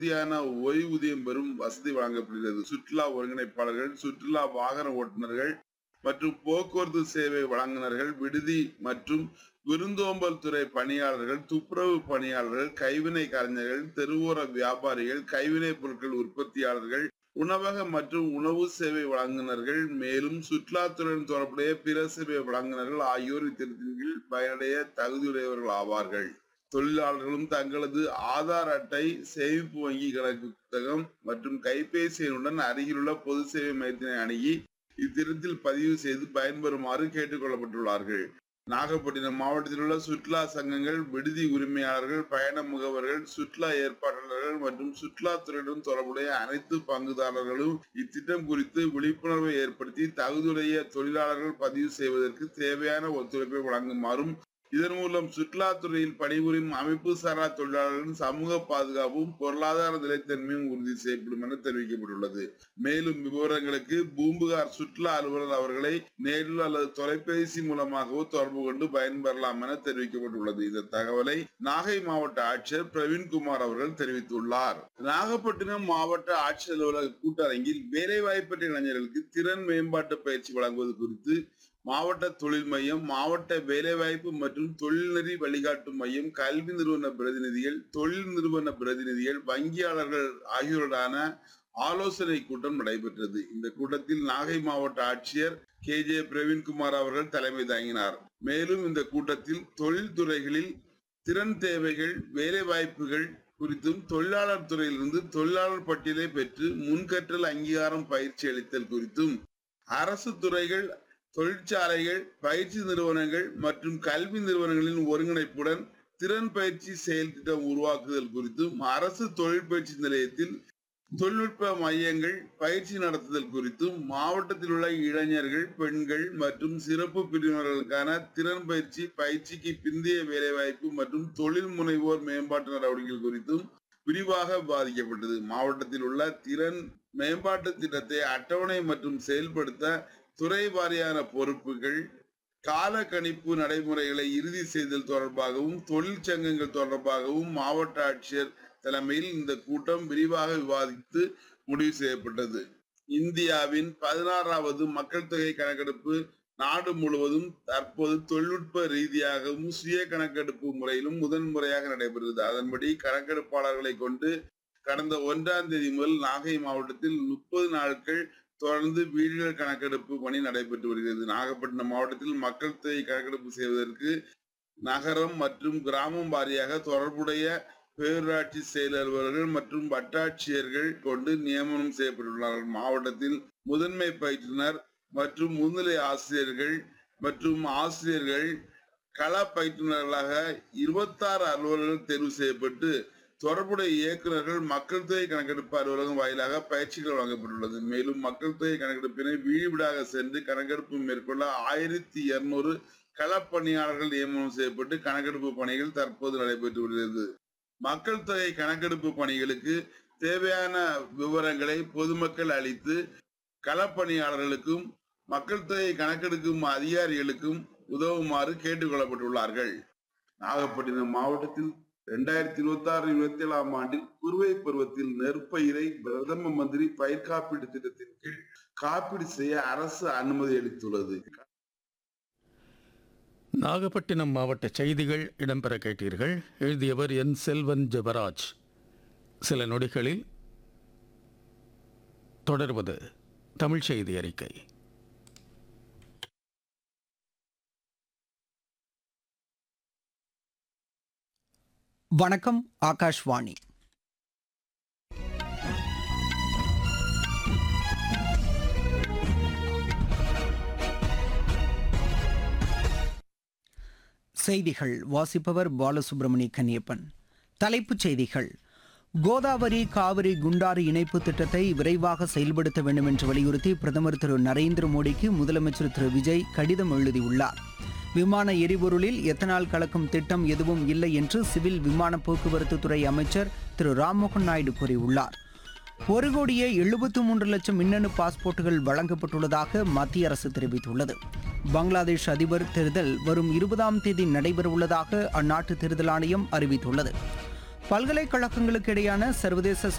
வசதியான ஓய்வூதியம் பெறும் வசதி வழங்கப்படுகிறது சுற்றுலா ஒருங்கிணைப்பாளர்கள் சுற்றுலா வாகன ஓட்டுநர்கள் மற்றும் போக்குவரத்து சேவை வழங்குனர்கள் விடுதி மற்றும் விருந்தோம்பல் துறை பணியாளர்கள் துப்புரவு பணியாளர்கள் கைவினை கலைஞர்கள் தெருவோர வியாபாரிகள் கைவினைப் பொருட்கள் உற்பத்தியாளர்கள் உணவக மற்றும் உணவு சேவை வழங்குனர்கள் மேலும் சுற்றுலாத்துறையுடன் தொடர்புடைய பிற சேவை வழங்குனர்கள் ஆகியோர் இத்திட்டத்தின் கீழ் பயனடைய தகுதியுடையவர்கள் ஆவார்கள் தொழிலாளர்களும் தங்களது ஆதார் அட்டை சேமிப்பு வங்கி கணக்கு புத்தகம் மற்றும் கைபேசி எண்ணுடன் அருகிலுள்ள பொது சேவை மையத்தினை அணுகி இத்திட்டத்தில் பதிவு செய்து பயன்பெறுமாறு கேட்டுக் கொள்ளப்பட்டுள்ளார்கள் நாகப்பட்டினம் மாவட்டத்தில் உள்ள சுற்றுலா சங்கங்கள் விடுதி உரிமையாளர்கள் பயண முகவர்கள் சுற்றுலா ஏற்பாட்டாளர்கள் மற்றும் சுற்றுலாத்துறையுடன் தொடர்புடைய அனைத்து பங்குதாரர்களும் இத்திட்டம் குறித்து விழிப்புணர்வை ஏற்படுத்தி தகுதியுடைய தொழிலாளர்கள் பதிவு செய்வதற்கு தேவையான ஒத்துழைப்பை வழங்குமாறும் இதன் மூலம் சுற்றுலாத்துறையில் பணிபுரியும் அமைப்பு சாரா தொழிலாளர்களின் சமூக பாதுகாப்பும் பொருளாதார நிலைத்தன்மையும் உறுதி செய்யப்படும் என தெரிவிக்கப்பட்டுள்ளது மேலும் விவரங்களுக்கு பூம்புகார் சுற்றுலா அலுவலர் அவர்களை நேரில் அல்லது தொலைபேசி மூலமாகவோ தொடர்பு கொண்டு பயன்பெறலாம் என தெரிவிக்கப்பட்டுள்ளது இந்த தகவலை நாகை மாவட்ட ஆட்சியர் பிரவீன்குமார் அவர்கள் தெரிவித்துள்ளார் நாகப்பட்டினம் மாவட்ட ஆட்சியர் அலுவலக கூட்டரங்கில் வேலைவாய்ப்பற்ற இளைஞர்களுக்கு திறன் மேம்பாட்டு பயிற்சி வழங்குவது குறித்து மாவட்ட தொழில் மையம் மாவட்ட வேலைவாய்ப்பு மற்றும் தொழில்நெறி வழிகாட்டும் மையம் கல்வி நிறுவன பிரதிநிதிகள் தொழில் நிறுவன பிரதிநிதிகள் வங்கியாளர்கள் ஆகியோருடான ஆலோசனை கூட்டம் நடைபெற்றது இந்த கூட்டத்தில் நாகை மாவட்ட ஆட்சியர் கே ஜே பிரவீன்குமார் அவர்கள் தலைமை தாங்கினார் மேலும் இந்த கூட்டத்தில் தொழில் துறைகளில் திறன் தேவைகள் வேலை வாய்ப்புகள் குறித்தும் தொழிலாளர் துறையிலிருந்து தொழிலாளர் பட்டியலை பெற்று முன்கற்றல் அங்கீகாரம் பயிற்சி அளித்தல் குறித்தும் அரசு துறைகள் தொழிற்சாலைகள் பயிற்சி நிறுவனங்கள் மற்றும் கல்வி நிறுவனங்களின் ஒருங்கிணைப்புடன் திறன் பயிற்சி செயல் திட்டம் உருவாக்குதல் குறித்தும் அரசு தொழில் பயிற்சி நிலையத்தில் தொழில்நுட்ப மையங்கள் பயிற்சி நடத்துதல் குறித்தும் மாவட்டத்தில் உள்ள இளைஞர்கள் பெண்கள் மற்றும் சிறப்பு பிரிவினர்களுக்கான திறன் பயிற்சி பயிற்சிக்கு பிந்தைய வேலைவாய்ப்பு மற்றும் தொழில் முனைவோர் மேம்பாட்டு நடவடிக்கைகள் குறித்தும் விரிவாக விவாதிக்கப்பட்டது மாவட்டத்தில் உள்ள திறன் மேம்பாட்டு திட்டத்தை அட்டவணை மற்றும் செயல்படுத்த துறை வாரியான பொறுப்புகள் கால கணிப்பு நடைமுறைகளை இறுதி செய்தல் தொடர்பாகவும் தொழிற்சங்கங்கள் தொடர்பாகவும் மாவட்ட ஆட்சியர் தலைமையில் இந்த கூட்டம் விரிவாக விவாதித்து முடிவு செய்யப்பட்டது இந்தியாவின் பதினாறாவது மக்கள் தொகை கணக்கெடுப்பு நாடு முழுவதும் தற்போது தொழில்நுட்ப ரீதியாகவும் சுய கணக்கெடுப்பு முறையிலும் முதன் முறையாக நடைபெறுகிறது அதன்படி கணக்கெடுப்பாளர்களை கொண்டு கடந்த ஒன்றாம் தேதி முதல் நாகை மாவட்டத்தில் முப்பது நாட்கள் தொடர்ந்து வீடுகள் கணக்கெடுப்பு பணி நடைபெற்று வருகிறது நாகப்பட்டினம் மாவட்டத்தில் மக்கள் தொகை கணக்கெடுப்பு செய்வதற்கு நகரம் மற்றும் கிராமம் வாரியாக தொடர்புடைய பேரூராட்சி செயல் அலுவலர்கள் மற்றும் வட்டாட்சியர்கள் கொண்டு நியமனம் செய்யப்பட்டுள்ளார்கள் மாவட்டத்தில் முதன்மை பயிற்றுனர் மற்றும் முன்னிலை ஆசிரியர்கள் மற்றும் ஆசிரியர்கள் கள பயிற்றுனர்களாக இருபத்தாறு அலுவலர்கள் தேர்வு செய்யப்பட்டு தொடர்புடைய இயக்குநர்கள் மக்கள் தொகை கணக்கெடுப்பு அலுவலகம் வாயிலாக பயிற்சிகள் வழங்கப்பட்டுள்ளது மேலும் மக்கள் தொகை கணக்கெடுப்பினை வீடுவீடாக சென்று கணக்கெடுப்பு மேற்கொள்ள ஆயிரத்தி இருநூறு களப்பணியாளர்கள் நியமனம் செய்யப்பட்டு கணக்கெடுப்பு பணிகள் தற்போது நடைபெற்று வருகிறது மக்கள் தொகை கணக்கெடுப்பு பணிகளுக்கு தேவையான விவரங்களை பொதுமக்கள் அளித்து களப்பணியாளர்களுக்கும் மக்கள் தொகை கணக்கெடுக்கும் அதிகாரிகளுக்கும் உதவுமாறு கேட்டுக்கொள்ளப்பட்டுள்ளார்கள் நாகப்பட்டினம் மாவட்டத்தில் இரண்டாயிரத்தி இருபத்தி ஆறு இருபத்தி ஏழாம் ஆண்டில் குறுவை பருவத்தில் நெற்பயிரை பிரதம மந்திரி பயிர் காப்பீடு திட்டத்தின் கீழ் காப்பீடு செய்ய அரசு அனுமதி அளித்துள்ளது நாகப்பட்டினம் மாவட்ட செய்திகள் இடம்பெற கேட்டீர்கள் எழுதியவர் என் செல்வன் ஜெபராஜ் சில நொடிகளில் தொடர்வது தமிழ் செய்தி அறிக்கை வணக்கம் ஆகாஷ்வாணி செய்திகள் வாசிப்பவர் பாலசுப்ரமணி கன்னியப்பன் தலைப்புச் செய்திகள் கோதாவரி காவிரி குண்டாறு இணைப்பு திட்டத்தை விரைவாக செயல்படுத்த வேண்டும் என்று வலியுறுத்தி பிரதமர் திரு நரேந்திர மோடிக்கு முதலமைச்சர் திரு விஜய் கடிதம் எழுதியுள்ளார் விமான எரிபொருளில் எத்தனால் கலக்கும் திட்டம் எதுவும் இல்லை என்று சிவில் விமான போக்குவரத்து துறை அமைச்சர் திரு ராம்மோகன் நாயுடு கூறியுள்ளார் ஒரு கோடியே எழுபத்து மூன்று லட்சம் மின்னணு பாஸ்போர்ட்டுகள் வழங்கப்பட்டுள்ளதாக மத்திய அரசு தெரிவித்துள்ளது பங்களாதேஷ் அதிபர் தேர்தல் வரும் இருபதாம் தேதி நடைபெறவுள்ளதாக அந்நாட்டு தேர்தல் ஆணையம் அறிவித்துள்ளது பல்கலைக்கழகங்களுக்கு இடையான சர்வதேச